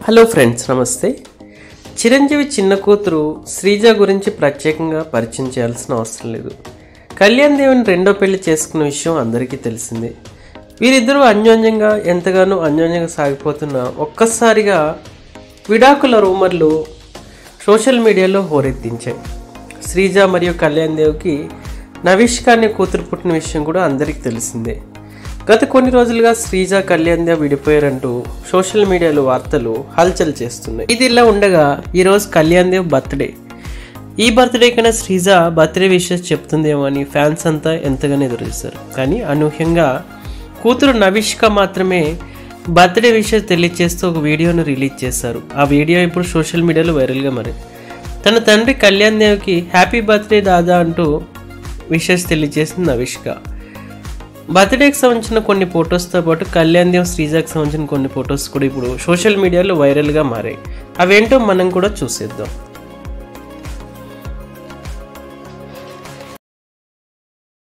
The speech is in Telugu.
హలో ఫ్రెండ్స్ నమస్తే చిరంజీవి చిన్న కూతురు శ్రీజ గురించి ప్రత్యేకంగా పరిచయం చేయాల్సిన అవసరం లేదు కళ్యాణ్ దేవుని రెండో పెళ్లి చేసుకున్న విషయం అందరికీ తెలిసిందే వీరిద్దరూ అన్యోన్యంగా ఎంతగానో అన్యోన్యంగా సాగిపోతున్న ఒక్కసారిగా విడాకుల రూమర్లు సోషల్ మీడియాలో హోరెత్తించాయి శ్రీజ మరియు కళ్యాణ్ దేవ్కి నవిష్క అనే కూతురు పుట్టిన విషయం కూడా అందరికీ తెలిసిందే గత కొన్ని రోజులుగా శ్రీజ కళ్యాణ్ దేవ్ విడిపోయారంటూ సోషల్ మీడియాలో వార్తలు హల్చల్ చేస్తున్నాయి ఇది ఇలా ఉండగా ఈరోజు కళ్యాణ్ దేవ్ బర్త్డే ఈ బర్త్డే కన్నా శ్రీజ బర్త్డే విషెస్ చెప్తుందేమో అని ఫ్యాన్స్ అంతా ఎంతగానో ఎదురుస్తారు కానీ అనూహ్యంగా కూతురు నవిష్క మాత్రమే బర్త్డే విషెస్ తెలియజేస్తూ ఒక వీడియోను రిలీజ్ చేశారు ఆ వీడియో ఇప్పుడు సోషల్ మీడియాలో వైరల్గా మరి తన తండ్రి కళ్యాణ్ దేవ్కి హ్యాపీ బర్త్డే దాదా అంటూ విషెస్ తెలియజేసింది నవిష్క బర్త్డేకి సంబంధించిన కొన్ని ఫొటోస్తో పాటు కళ్యాణ్ దేవ్ శ్రీజాకి సంబంధించిన కొన్ని ఫొటోస్ కూడా ఇప్పుడు సోషల్ మీడియాలో వైరల్గా మారాయి అవేంటో మనం కూడా చూసేద్దాం